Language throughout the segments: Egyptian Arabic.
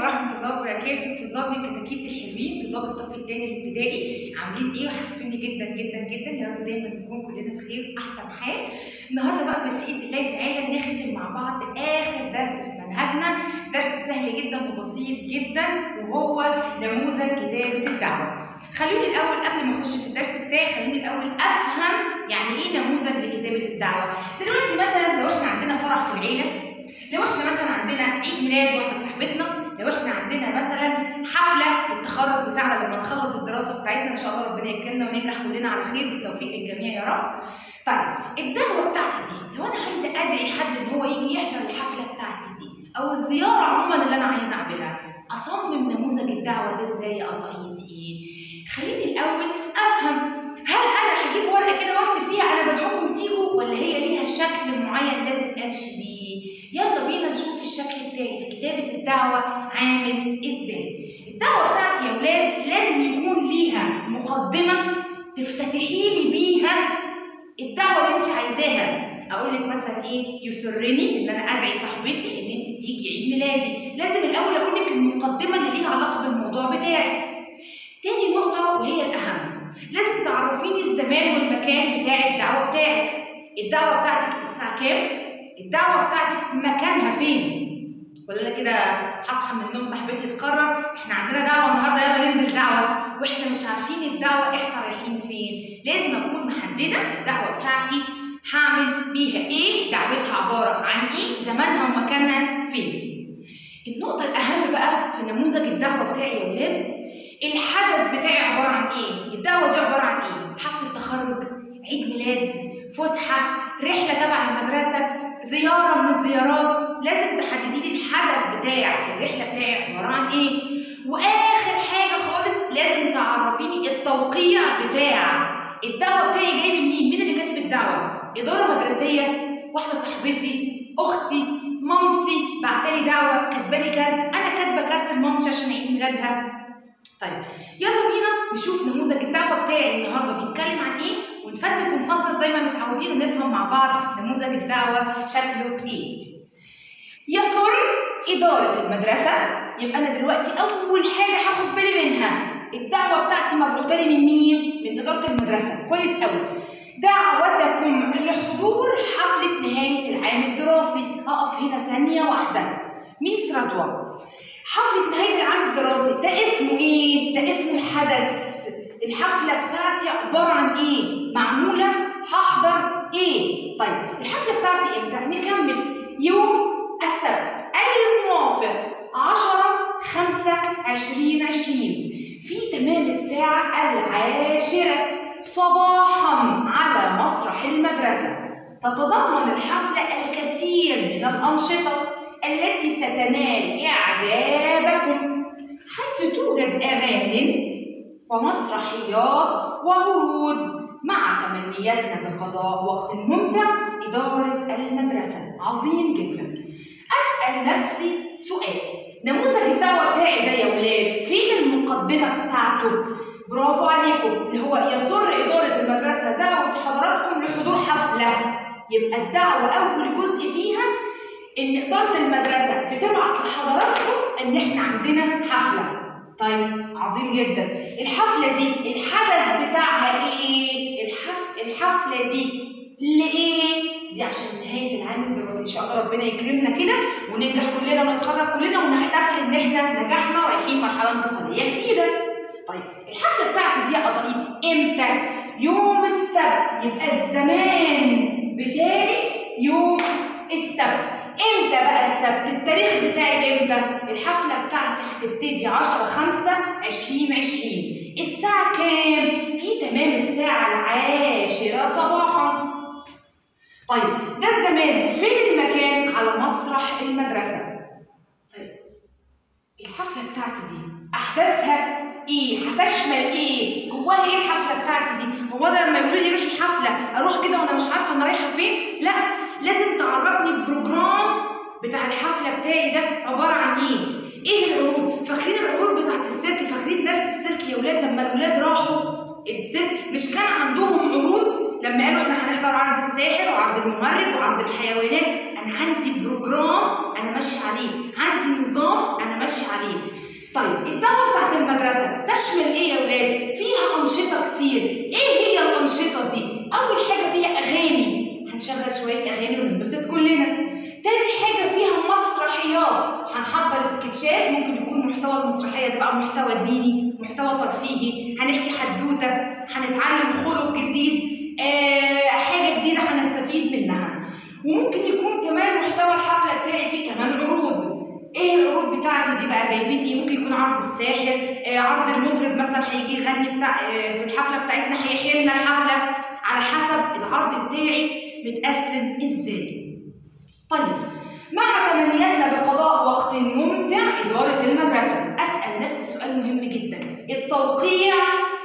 ورحمة الله وبركاته طلابي كتاكيتي الحلوين طلاب الصف الثاني الابتدائي عاملين ايه وحشتوني جدا جدا جدا يا رب دايما نكون كلنا في خير في احسن حال النهارده بقى بمشيئة الله تعالى نختم مع بعض اخر درس في منهجنا درس سهل جدا وبسيط جدا وهو نموذج كتابة الدعوة خلوني الاول قبل ما اخش في الدرس بتاعي خلوني الاول افهم يعني ايه نموذج لكتابة الدعوة دلوقتي مثلا لو احنا عندنا فرح في العيلة لو احنا مثلا عندنا عيد ميلاد واحده صاحبتنا لو احنا عندنا مثلا حفله للتخرج بتاعنا لما نخلص الدراسه بتاعتنا ان شاء الله ربنا يكرمنا وننجح كلنا على خير بالتوفيق للجميع يا رب. طيب الدعوه بتاعتي دي لو انا عايزه ادعي حد ان هو يجي يحضر الحفله بتاعتي دي او الزياره عموما اللي انا عايزه اعملها اصمم نموذج الدعوه ده ازاي يا قطعيتي؟ خليني الاول افهم هل انا هجيب ورقه كده واكتب فيها انا بدعوكم تيجوا ولا هي ليها شكل معين لازم امشي بيه؟ يلا بينا نشوف الشكل بتاعي في كتابة الدعوة عامل ازاي الدعوة بتاعتي يا ولاد لازم يكون ليها مقدمة تفتتحي لي بيها الدعوة اللي انت عايزاها اقول لك مثلا ايه يسرني ان انا ادعي صاحبتي ان انت تيجي عيد ميلادي لازم الاول اقول لك المقدمة اللي ليها علاقة بالموضوع بتاعي تاني نقطة وهي الأهم لازم تعرفيني الزمان والمكان بتاع الدعوة بتاعك الدعوة بتاعتك الساعة كام الدعوه بتاعتك مكانها فين ولا انا كده هصحى من النوم صاحبتي تقرر احنا عندنا دعوه النهارده يلا ننزل دعوه واحنا مش عارفين الدعوه احنا رايحين فين لازم اكون محدده الدعوه بتاعتي هعمل بيها ايه دعوتها عباره عن ايه زمانها ومكانها فين النقطة الأهم بقى في نموذج الدعوة بتاعي يا ولاد الحدث بتاعي عبارة عن إيه؟ الدعوة دي عبارة عن إيه؟ حفل تخرج، عيد ميلاد، فسحة، رحلة تبع المدرسة، زيارة من الزيارات لازم تحددي لي الحدث بتاع الرحلة بتاعي عبارة عن ايه واخر حاجة خالص لازم تعرفيني التوقيع بتاع الدعوة بتاعي جاي من مين؟ مين اللي كاتب الدعوة؟ إدارة مدرسية واحدة صاحبتي أختي مامتي بعتلي دعوة كاتبالي كارت أنا كاتبة كارت لمامتي عشان عيد ميلادها طيب يلا بينا نشوف نموذج الدعوة بتاعي النهارده بيتكلم عن ايه ونفتت ونفصل زي ما متعودين ونفهم مع بعض نموذج الدعوة شكله ايه. يسر إدارة المدرسة يبقى أنا دلوقتي أول حاجة هاخد بالي منها الدعوة بتاعتي مبعوثة لي من مين؟ من إدارة المدرسة كويس قوي. دعوتكم لحضور حفلة نهاية العام الدراسي أقف هنا ثانية واحدة. ميس رضوى حفلة نهاية العام الدراسي ده اسمه ايه؟ ده اسمه الحدث الحفلة بتاعتي عبارة عن ايه؟ معمولة هحضر ايه؟ طيب الحفلة بتاعتي امتى؟ نكمل يوم السبت الموافق 10 5 2020 في تمام الساعة العاشرة صباحا على مسرح المدرسة تتضمن الحفلة الكثير من الأنشطة التي ستنال إعجابكم حيث توجد أغاني ومسرحيات وعروض مع تمنياتنا بقضاء وقت ممتع إدارة المدرسة عظيم جدا أسأل نفسي سؤال نموذج الدعوة بتاعي ده يا ولاد فين المقدمة بتاعته برافو عليكم اللي هو يسر إدارة المدرسة دعوة حضراتكم لحضور حفلة يبقى الدعوة أول جزء فيها ان اداره المدرسه بتبعت لحضراتكم ان احنا عندنا حفله طيب عظيم جدا الحفله دي الحدث بتاعها ايه الحف... الحفله دي لايه دي عشان نهايه العام الدراسي ان شاء الله ربنا يكرمنا كده وننجح كلنا ونتخرج كلنا ونحتفل ان احنا نجحنا ورايحين مرحله انتقاليه جديده طيب الحفله بتاعتي دي يا قضيتي امتى يوم السبت يبقى الزمان بتاعي يوم السبت امتى بقى السبت؟ التاريخ بتاعي امتى؟ الحفلة بتاعتي هتبتدي 10 5 2020 الساعة كام؟ في تمام الساعة العاشرة صباحا طيب ده الزمان فين المكان؟ على مسرح المدرسة طيب الحفلة بتاعتي دي أحداثها ايه؟ هتشمل ايه؟ جواها ايه الحفلة بتاعتي دي؟ هو انا لما يقولوا لي روحي حفلة اروح كده وانا مش عارفة انا رايحة فين؟ لا لازم تعرفني البروجرام بتاع الحفله بتاعي ده عباره عن ايه؟ ايه العروض؟ فاكرين العروض بتاعت السيرك؟ فاكرين درس السيرك يا ولاد لما الولاد راحوا السيرك مش كان عندهم عروض لما قالوا احنا هنحضر عرض الساحر وعرض الممرض وعرض الحيوانات انا عندي بروجرام انا ماشي عليه عندي نظام انا ماشي عليه تشمل ايه يا ولاد فيها انشطه كتير ايه هي الانشطه دي اول حاجه فيها اغاني هنشغل شويه اغاني وننبسط كلنا تاني حاجه فيها مسرحيات هنحضر سكتشات ممكن يكون محتوى المسرحيه ده بقى محتوى ديني محتوى ترفيهي هنحكي حدوته هنتعلم خلق جديد آه حاجه جديده هنستفيد منها وممكن يكون كمان محتوى الحفله بتاعي فيه كمان عروض ايه العروض بتاعتي دي بقى جايبين ايه ممكن يكون عرض الساحر آه عرض المطرب مثلا هيجي يغني بتاع آه في الحفله بتاعتنا هيحيي لنا الحفله على حسب العرض بتاعي متقسم ازاي طيب مع تمنياتنا بقضاء وقت ممتع إدارة المدرسة أسأل نفسي سؤال مهم جدا التوقيع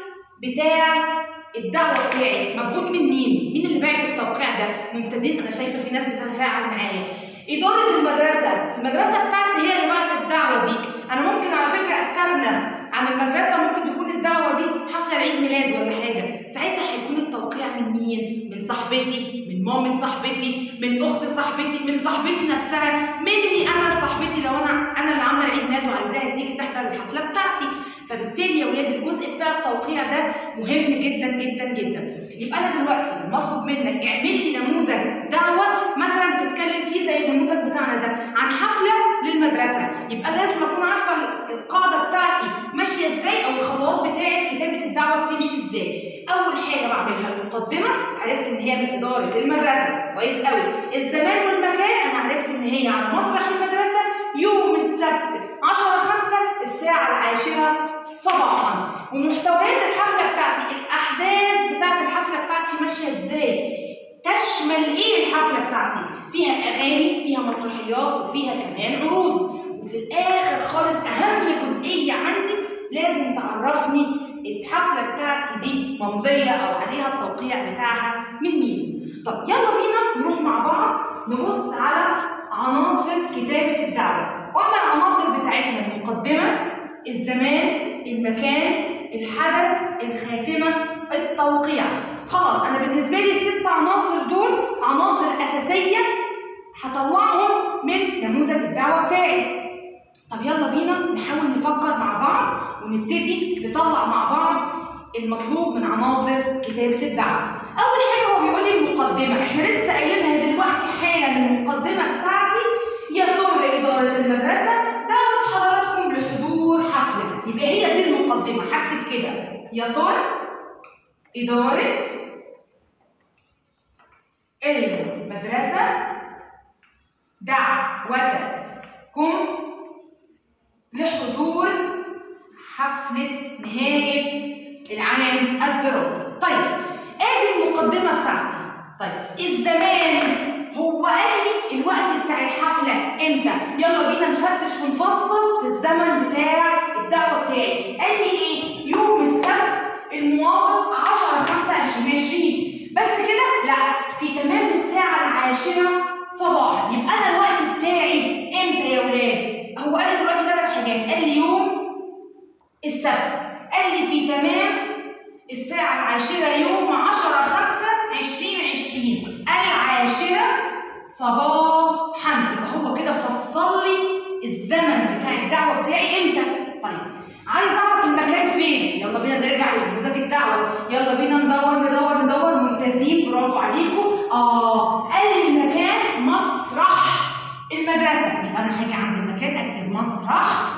بتاع الدعوة بتاعي مبعوث من مين؟ مين اللي باعت التوقيع ده؟ ممتازين أنا شايفة في ناس بتتفاعل معايا إدارة المدرسة المدرسة بتاعتي هي اللي بعت الدعوة دي أنا ممكن على فكرة أستغنى عن المدرسة ممكن تكون الدعوة دي حفلة عيد ميلاد ولا حاجة ساعتها هيكون التوقيع من مين؟ من صاحبتي من مامة صاحبتي من أخت صاحبتي من صاحبتي نفسها مني أنا لصاحبتي لو أنا أنا اللي عاملة عيد ميلاد وعايزاها تيجي تحضر الحفلة بتاعتي فبالتالي يا ولاد الجزء بتاع التوقيع ده مهم جدا جدا جدا يبقى انا دلوقتي مطلوب منك اعمل لي نموذج دعوه مثلا بتتكلم فيه زي النموذج بتاعنا ده عن حفله للمدرسه يبقى لازم اكون عارفه القاعده بتاعتي ماشيه ازاي او الخطوات بتاعه كتابه الدعوه بتمشي ازاي اول حاجه بعملها المقدمه عرفت ان هي من اداره المدرسه كويس قوي الزمان والمكان انا عرفت ان هي على مسرح المدرسه يوم السبت 10 5 الساعة العاشرة صباحا ومحتويات الحفلة بتاعتي الأحداث بتاعت الحفلة بتاعتي ماشية ازاي تشمل ايه الحفلة بتاعتي فيها أغاني فيها مسرحيات وفيها كمان عروض وفي الآخر خالص أهم جزئية عندي لازم تعرفني الحفلة بتاعتي دي ممضية أو عليها التوقيع بتاعها من مين طب يلا بينا نروح مع بعض نبص على عناصر كتابة الدعوة قلنا العناصر بتاعتنا المقدمة الزمان المكان الحدث الخاتمة التوقيع خلاص أنا بالنسبة لي الست عناصر دول عناصر أساسية هطلعهم من نموذج الدعوة بتاعي طب يلا بينا نحاول نفكر مع بعض ونبتدي نطلع مع بعض المطلوب من عناصر كتابة الدعوة أول حاجة هو بيقول لي المقدمة احنا لسه قايلينها دلوقتي حالا المقدمة بتاعتي يسر إدارة المدرسة دعوة حضراتكم لحضور حفلة يبقى هي دي المقدمة هكتب كده يسر إدارة المدرسة دعوتكم لحضور حفلة نهاية العام الدراسي طيب ادي المقدمة بتاعتي طيب الزمان هو قال لي الوقت بتاع الحفلة امتى؟ يلا بينا نفتش ونفصص في الزمن بتاع الدعوة بتاعي. قال لي ايه؟ يوم السبت الموافق 10 5 2020 بس كده؟ لا في تمام الساعة العاشرة صباحا يبقى انا الوقت بتاعي امتى يا ولاد؟ هو قال لي دلوقتي ثلاث حاجات قال لي يوم السبت قال لي في تمام الساعة العاشرة يوم 10 5 2020 العاشرة صباحا يبقى هو كده فصل لي الزمن بتاع الدعوة بتاعي امتى طيب عايز اعرف المكان فين يلا بينا نرجع لنموذج الدعوة يلا بينا ندور ندور ندور ممتازين برافو عليكم اه قال لي المكان مسرح المدرسة يبقى انا هاجي عند المكان اكتب مسرح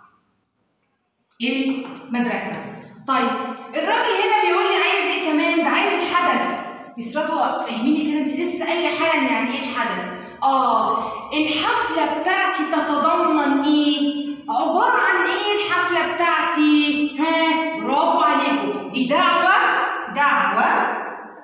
المدرسة طيب الراجل هنا بيقول لي عايز ايه كمان ده عايز الحدث بيسرطوا فهميني كده انت لسه قايله حالا يعني ايه الحدث اه الحفله بتاعتي تتضمن ايه عباره عن ايه الحفله بتاعتي ها برافو عليكم دي دعوه دعوه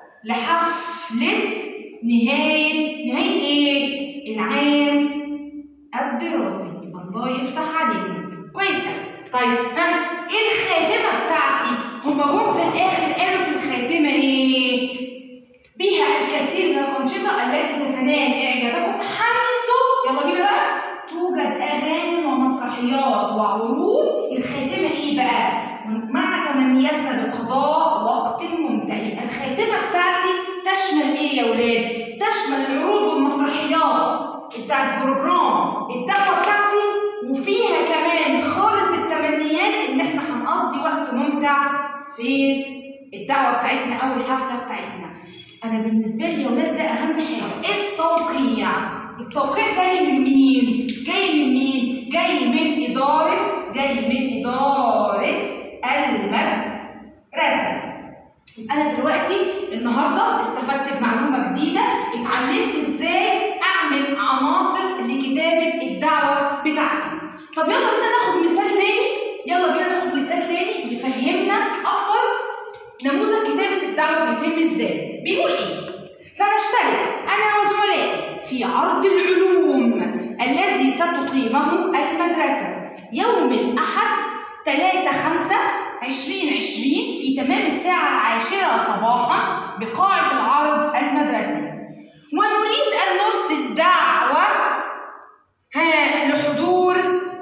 لحفله نهايه نهايه ايه العام الدراسي الله يفتح عليكم كويس قوي طيب ها ايه الخاتمه بتاعتي هما جم في الاخر قالوا في الخاتمه ايه بها الكثير من الأنشطة التي ستنال إعجابكم حيث يلا بينا بقى توجد أغاني ومسرحيات وعروض الخاتمة إيه بقى؟ مع تمنياتنا بقضاء وقت ممتع يبقى الخاتمة بتاعتي تشمل إيه يا ولاد؟ تشمل العروض والمسرحيات بتاعت بروجرام الدعوة بتاعتي وفيها كمان خالص التمنيات إن إحنا هنقضي وقت فين الدعوه بتاعتنا او الحفله بتاعتنا انا بالنسبه لي يا ولاد ده اهم حاجه التوقيع التوقيع جاي من مين جاي من مين جاي من اداره جاي من اداره المدرسه انا دلوقتي النهارده استفدت بمعلومه جديده اتعلمت ازاي اعمل عناصر لكتابه الدعوه بتاعتي طب يلا بينا ناخد مثال تاني يلا بينا ناخد مثال تاني يفهمنا اكتر نموذج كتابه الدعوه بيتم ازاي بيقول ايه سنشترك انا وزملائي في عرض العلوم الذي ستقيمه المدرسه يوم الاحد 3 5 2020 في تمام الساعة العاشرة صباحا بقاعة العرض المدرسي ونريد أن نرسل دعوة ها لحضور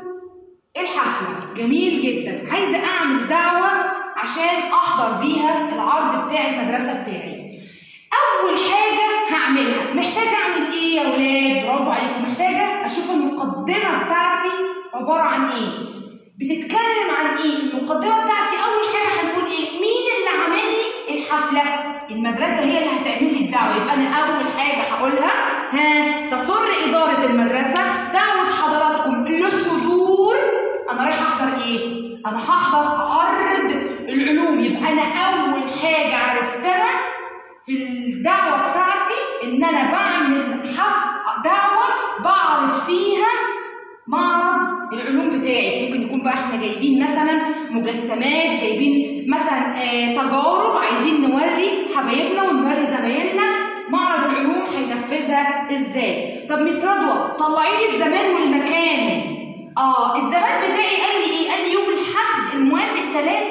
الحفلة جميل جدا عايزة أعمل دعوة عشان أحضر بيها العرض بتاع المدرسة بتاعي أول حاجة هعملها محتاجة أعمل إيه يا ولاد برافو عليكم محتاجة أشوف المقدمة بتاعتي عبارة عن إيه بتتكلم عن ايه؟ المقدمه بتاعتي اول حاجه هنقول ايه؟ مين اللي عامل لي الحفله؟ المدرسه هي اللي هتعمل لي الدعوه يبقى انا اول حاجه هقولها ها تسر اداره المدرسه دعوه حضراتكم لحضور انا رايح احضر ايه؟ انا هحضر عرض العلوم يبقى انا اول حاجه عرفتها في الدعوه بتاعتي ان انا بعمل دعوه بعرض فيها معرض العلوم بتاعي ممكن يكون بقى احنا جايبين مثلا مجسمات جايبين مثلا آه تجارب عايزين نوري حبايبنا ونوري زمايلنا معرض العلوم هينفذها ازاي طب مس رضوى طلعي لي الزمان والمكان اه الزمان بتاعي قال لي ايه قال لي يوم الاحد الموافق 3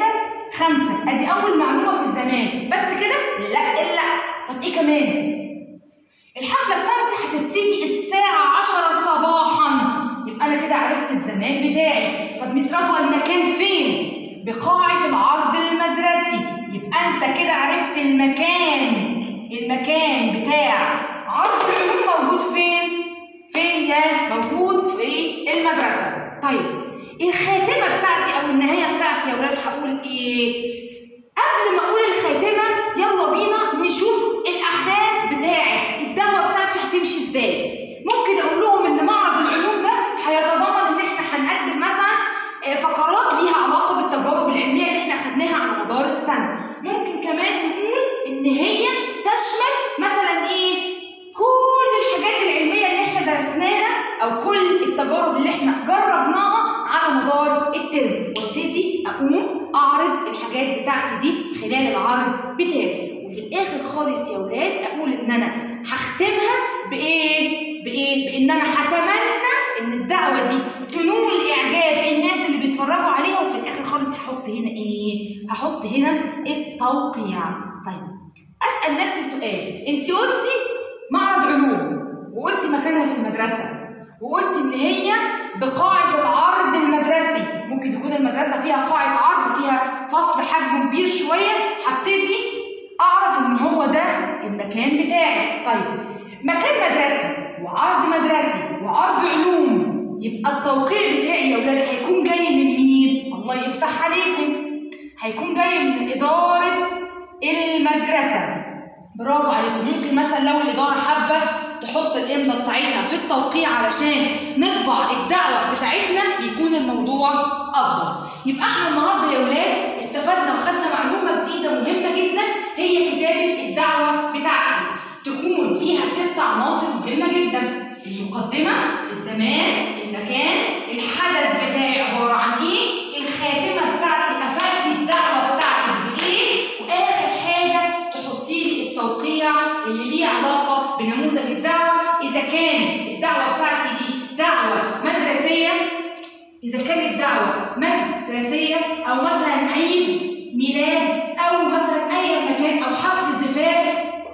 5 ادي اول معلومه في الزمان بس كده لا لا طب ايه كمان الحفله بتاعتي هتبتدي الساعه 10 صباحا يبقى انا كده عرفت الزمان بتاعي طب مس رضوى المكان فين بقاعة العرض المدرسي يبقى انت كده عرفت المكان المكان بتاع عرض العلوم موجود فين فين يا موجود في المدرسة طيب الخاتمة بتاعتي او النهاية بتاعتي يا ولاد هقول ايه قبل ما اقول الخاتمة يلا بينا نشوف الاحداث بتاعت الدعوة بتاعتي هتمشي ازاي ممكن اقول لهم ان معرض العلوم ده هيتضمن ان احنا هنقدم مثلا فقرات ليها علاقه بالتجارب العلميه اللي احنا اخدناها على مدار السنه ممكن كمان نقول ان هي تشمل مثلا ايه كل الحاجات العلميه اللي احنا درسناها او كل التجارب اللي احنا جربناها على مدار الترم وابتدي اقوم اعرض الحاجات بتاعتي دي خلال العرض بتاعي وفي الاخر خالص يا ولاد اقول ان انا هختمها بايه بايه بان انا هتمنى ان الدعوه دي تنول اعجاب الناس اللي بيتفرجوا عليها وفي الاخر خالص هحط هنا ايه هحط هنا التوقيع طيب اسال نفسي سؤال انت قلتي معرض علوم وقلتي مكانها في المدرسه وقلتي ان هي بقاعه العرض المدرسي ممكن تكون المدرسه فيها قاعه عرض فيها فصل حجمه كبير شويه هبتدي اعرف ان هو ده المكان بتاعي طيب مكان مدرسي وعرض مدرسي وعرض علوم يبقى التوقيع بتاعي يا ولاد هيكون جاي من مين؟ الله يفتح عليكم هيكون جاي من إدارة المدرسة برافو عليكم ممكن مثلا لو الإدارة حابة تحط الإمضة بتاعتها في التوقيع علشان نطبع الدعوة بتاعتنا يكون الموضوع أفضل يبقى احنا النهارده يا ولاد استفدنا وخدنا معلومة جديدة مهمة جدا هي كتابة الدعوة بتاعتي تكون فيها ست عناصر مهمة جدا المقدمة الزمان المكان الحدث بتاعي عبارة عن ايه الخاتمة بتاعتي قفلتي الدعوة بتاعتك بايه واخر حاجة تحطي لي التوقيع اللي ليه علاقة بنموذج الدعوة اذا كان الدعوة بتاعتي دي دعوة مدرسية اذا كانت دعوة مدرسية او مثلا عيد ميلاد او مثلا اي مكان او حفل زفاف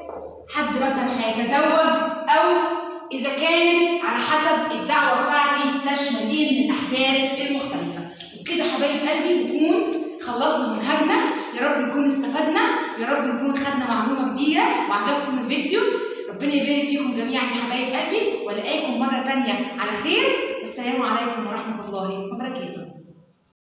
حد مثلا هيتزوج او اذا كانت على حسب الدعوه بتاعتي تشمل ايه من الاحداث المختلفه وبكده حبايب قلبي نكون خلصنا منهجنا يا رب نكون استفدنا يا رب نكون خدنا معلومه جديده وعجبكم الفيديو ربنا يبارك فيكم جميعا يا حبايب قلبي والاقيكم مره تانية على خير والسلام عليكم ورحمه الله وبركاته